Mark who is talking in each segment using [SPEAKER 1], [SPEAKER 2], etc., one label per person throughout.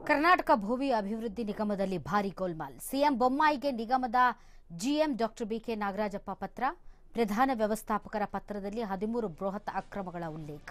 [SPEAKER 1] ಕರ್ನಾಟಕ ಭೂಮಿ ಅಭಿವೃದ್ಧಿ ನಿಗಮದಲ್ಲಿ ಭಾರಿ ಗೋಲ್ಮಾಲ್ ಸಿಎಂ ಬೊಮ್ಮಾಯಿಗೆ ನಿಗಮದ ಜಿಎಂ ಡಾಕ್ಟರ್ ಬಿಕೆ ನಾಗರಾಜಪ್ಪ ಪತ್ರ ಪ್ರಧಾನ ವ್ಯವಸ್ಥಾಪಕರ ಪತ್ರದಲ್ಲಿ ಹದಿಮೂರು ಬೃಹತ್ ಅಕ್ರಮಗಳ ಉಲ್ಲೇಖ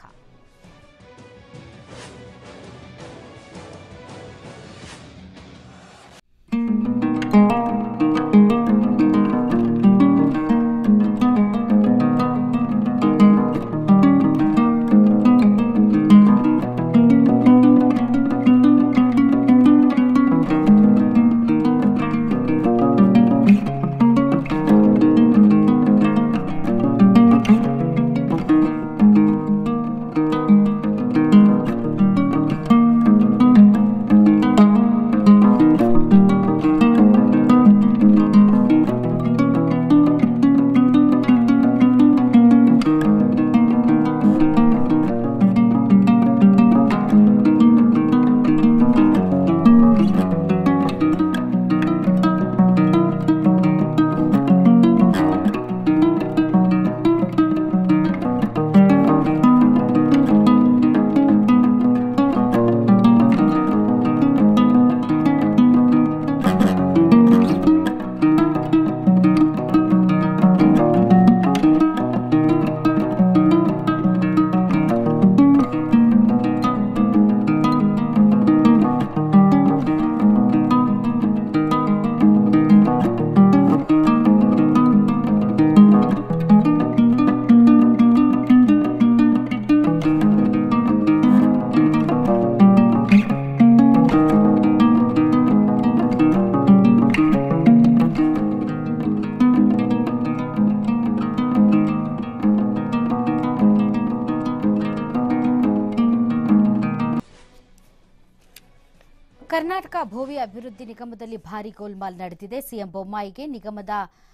[SPEAKER 1] ಕರ್ನಾಟಕ ಭೂಮಿ ಅಭಿವೃದ್ಧಿ ನಿಗಮದಲ್ಲಿ ಭಾರಿ ಗೋಲ್ಮಾಲ್ ನಡೆದಿದೆ ಸಿಎಂ ಬೊಮ್ಮಾಯಿಗೆ ನಿಗಮದ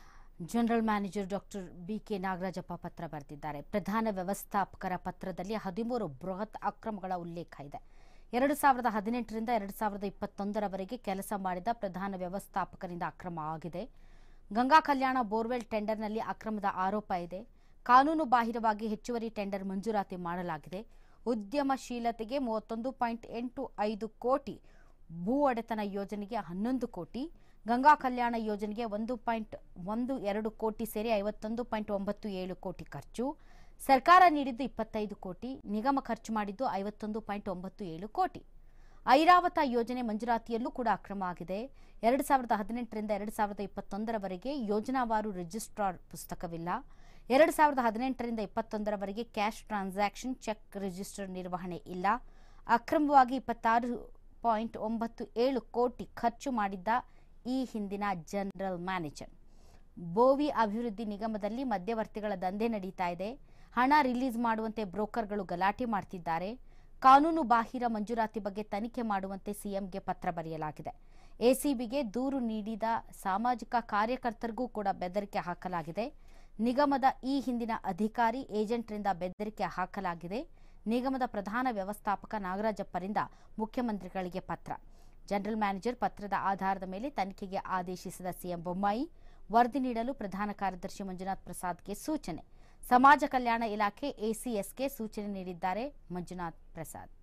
[SPEAKER 1] general manager doctor BK Nagarajappa ಪತ್ರ ಬರೆದಿದ್ದಾರೆ ಪ್ರಧಾನ ವ್ಯವಸ್ಥಾಪಕರ ಪತ್ರದಲ್ಲಿ ಹದಿಮೂರು ಬೃಹತ್ ಅಕ್ರಮಗಳ ಉಲ್ಲೇಖ ಇದೆ ಎರಡು ಸಾವಿರದ ಹದಿನೆಂಟರಿಂದ ಎರಡು ಸಾವಿರದ ಇಪ್ಪತ್ತೊಂದರವರೆಗೆ ಕೆಲಸ ಮಾಡಿದ ಪ್ರಧಾನ ವ್ಯವಸ್ಥಾಪಕರಿಂದ ಅಕ್ರಮ ಆಗಿದೆ ಗಂಗಾ ಕಲ್ಯಾಣ ಬೋರ್ವೆಲ್ ಟೆಂಡರ್ನಲ್ಲಿ ಅಕ್ರಮದ ಆರೋಪ ಇದೆ ಕಾನೂನು ಬಾಹಿರವಾಗಿ ಹೆಚ್ಚುವರಿ ಟೆಂಡರ್ ಮಂಜೂರಾತಿ ಮಾಡಲಾಗಿದೆ ಉದ್ಯಮಶೀಲತೆಗೆ ಮೂವತ್ತೊಂದು ಪಾಯಿಂಟ್ ಎಂಟು ಐದು ಕೋಟಿ ಭೂ ಒಡೆತನ ಯೋಜನೆಗೆ ಹನ್ನೊಂದು ಕೋಟಿ ಗಂಗಾ ಕಲ್ಯಾಣ ಯೋಜನೆಗೆ ಒಂದು ಪಾಯಿಂಟ್ ಒಂದು ಎರಡು ಕೋಟಿ ಸೇರಿ ಐವತ್ತೊಂದು ಪಾಯಿಂಟ್ ಒಂಬತ್ತು ಏಳು ಕೋಟಿ ಖರ್ಚು ಸರ್ಕಾರ ನೀಡಿದ್ದು ಇಪ್ಪತ್ತೈದು ಕೋಟಿ ನಿಗಮ ಖರ್ಚು ಮಾಡಿದ್ದು ಐವತ್ತೊಂದು ಪಾಯಿಂಟ್ ಒಂಬತ್ತು ಏಳು ಕೋಟಿ ಐರಾವತ ಯೋಜನೆ ಮಂಜೂರಾತಿಯಲ್ಲೂ ಕೂಡ ಅಕ್ರಮ ಆಗಿದೆ ಎರಡು ಸಾವಿರದ ಹದಿನೆಂಟರಿಂದ ಎರಡು ಸಾವಿರದ ಇಪ್ಪತ್ತೊಂದರವರೆಗೆ ಯೋಜನಾವಾರು ರಿಜಿಸ್ಟ್ರಾರ್ ಪುಸ್ತಕವಿಲ್ಲ ಎರಡು ಸಾವಿರದ ಹದಿನೆಂಟರಿಂದ ಇಪ್ಪತ್ತೊಂದರವರೆಗೆ ಕ್ಯಾಶ್ ಟ್ರಾನ್ಸಾಕ್ಷನ್ ಚೆಕ್ ರಿಜಿಸ್ಟರ್ ನಿರ್ವಹಣೆ ಇಲ್ಲ ಅಕ್ರಮವಾಗಿ ಇಪ್ಪತ್ತಾರು ಪಾಯಿಂಟ್ ಒಂಬತ್ತು ಏಳು ಕೋಟಿ ಖರ್ಚು ಮಾಡಿದ್ದ ಈ ಹಿಂದಿನ ಜನರಲ್ ಮ್ಯಾನೇಜರ್ ಬೋವಿ ಅಭಿವೃದ್ಧಿ ನಿಗಮದಲ್ಲಿ ಮಧ್ಯವರ್ತಿಗಳ ದಂಧೆ ನಡೀತಾ ಇದೆ ಹಣ ರಿಲೀಸ್ ಮಾಡುವಂತೆ ಬ್ರೋಕರ್ಗಳು ಗಲಾಟೆ ಮಾಡ್ತಿದ್ದಾರೆ ಕಾನೂನು ಬಾಹಿರ ಮಂಜೂರಾತಿ ಬಗ್ಗೆ ತನಿಖೆ ಮಾಡುವಂತೆ ಸಿಎಂಗೆ ಪತ್ರ ಬರೆಯಲಾಗಿದೆ ಎಸಿಬಿಗೆ ದೂರು ನೀಡಿದ ಸಾಮಾಜಿಕ ಕಾರ್ಯಕರ್ತರಿಗೂ ಕೂಡ ಬೆದರಿಕೆ ಹಾಕಲಾಗಿದೆ ನಿಗಮದ ಈ ಹಿಂದಿನ ಅಧಿಕಾರಿ ಏಜೆಂಟ್ರಿಂದ ಬೆದರಿಕೆ ಹಾಕಲಾಗಿದೆ ನಿಗಮದ ಪ್ರಧಾನ ವ್ಯವಸ್ಥಾಪಕ ನಾಗರಾಜಪ್ಪರಿಂದ ಮುಖ್ಯಮಂತ್ರಿಗಳಿಗೆ ಪತ್ರ ಜನರಲ್ ಮ್ಯಾನೇಜರ್ ಪತ್ರದ ಆಧಾರದ ಮೇಲೆ ತನಿಖೆಗೆ ಆದೇಶಿಸಿದ ಸಿಎಂ ಬೊಮ್ಮಾಯಿ ವರದಿ ನೀಡಲು ಪ್ರಧಾನ ಕಾರ್ಯದರ್ಶಿ ಮಂಜುನಾಥ್ ಪ್ರಸಾದ್ಗೆ ಸೂಚನೆ ಸಮಾಜ ಕಲ್ಯಾಣ ಇಲಾಖೆ ಎಸಿಎಸ್ಗೆ ಸೂಚನೆ ನೀಡಿದ್ದಾರೆ ಮಂಜುನಾಥ್ ಪ್ರಸಾದ್